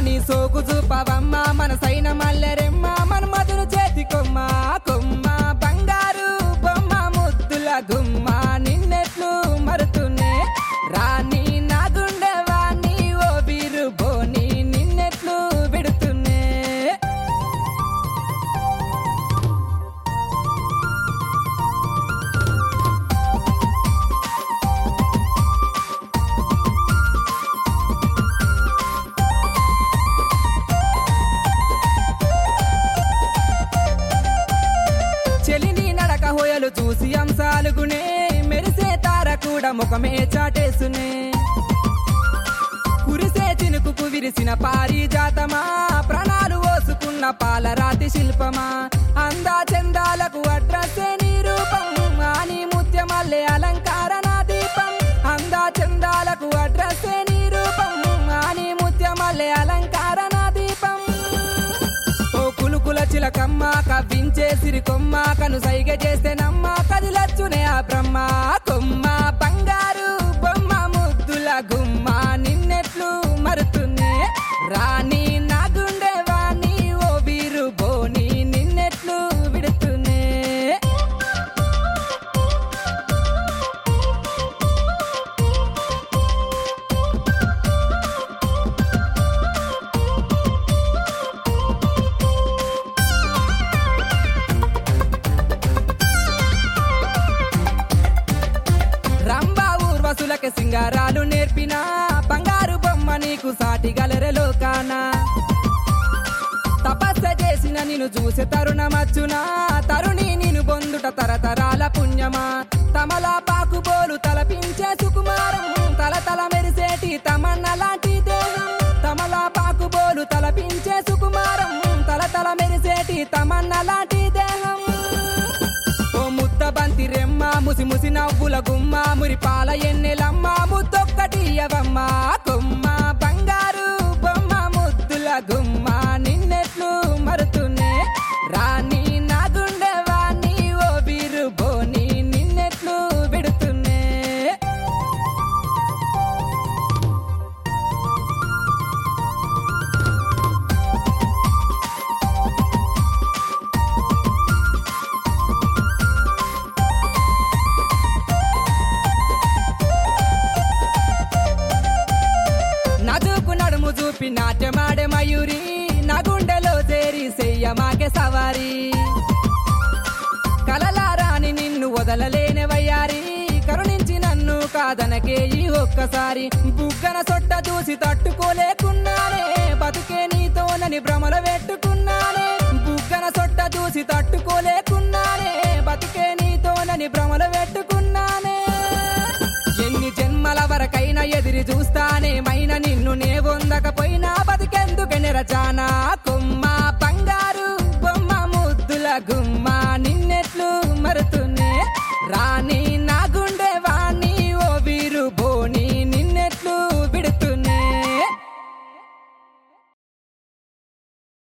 నీ సోకు చూపవమ్మ మన సైన మల్లెరెమ్మ మన మధురు చేతి కొమ్మ కొమ్మ బంగారు బొమ్మ ముద్దుల గుమ్మ నిన్నెట్లు మరుతున్నే రాణి నా గుండె వాణి ఓ బీరు బోని నిన్నెట్లు విడుతున్నే చెలిని నడక హోయలు చూసి అంశాలుగునే మెరిసే తార కూడా ముఖమే చాటేసునే కురిసే చినుకుకు విరిసిన పారిజాతమా ప్రాణాలు ఓసుకున్న పాలరాతి శిల్పమా అందా చందాలకు అడ్రస్సే నీ రూపం ఆని ముత్యమల్లె అలంకారణ దీపం అందా చందాలకు అడ్రస్సే నీ రూపం ఆని ముత్యమల్లె అలంకారణ దీపం ఓ కులుకుల చిలకమ్మ కవ్వించే సిరికొమ్మ కను సైగ చేస్తే నమ్మ కదిలచ్చునే ఆ బ్రహ్మ కొమ్మ బంగారు బొమ్మ ముద్దుల గుమ్మ నిన్నెట్లు మరుతున్నే రాణి నా గుండె వాణి ఓ వీరు బోని నిన్నెట్లు విడుతున్నే రంభా ఊర్వశులకి సింగారాలు నేర్పిన బంగారు బొమ్మ నీకు సాటి గలరెలోకానా తపస్స చేసిన నిన్ను చూసే తరుణమచ్చునా తరుణి నిన్ను బొందుట తరతరాల పుణ్యమా తమలా పాకుబోలు తలపించే సుకుమారం తల తల మెరిసేటి తమన్న లాంటి దేహం తమలా పాకుబోలు తలపించే సుకుమారం తల తల మెరిసేటి తమన్న లాంటి దేహం ఓ ముద్ద బంతి రెమ్మ ముసి ముసి నవ్వుల గుమ్మ మురి పాల ఎన్నెలమ్మ ముద్దొక్కటి అవమ్మ కొమ్మ బంగారు బొమ్మ ముద్దుల గుమ్మ నిన్నెట్లు మరుతున్నే రాణి నా గుండె వాణి ఓ బీరు బోని నిన్నెట్లు విడుతున్నే నజుకు నడుము చూపి నాట్యమాడే మయూరి నా గుండెలో చేరి చెయ్యమాకే సవారి కలలారాని నిన్ను వదలలేని వయ్యారి కరుణించి నన్ను కాదనకే ఈ ఒక్కసారి బుగ్గన సొట్ట చూసి తట్టుకోలేకున్నానే బతుకే నీతోనని భ్రమల పెట్టుకున్నానే బుగ్గన సొట్ట చూసి తట్టుకోలేకున్నానే బతుకే నీతోనని భ్రమల పెట్టుకున్నానే ఎన్ని జన్మల వరకైనా ఎదిరి చూస్తానే మైన నిన్ను నే పొందకపోయినా బతికెందుకు నెరచానా కొమ్మ బంగారు బొమ్మ ముద్దుల గుమ్మ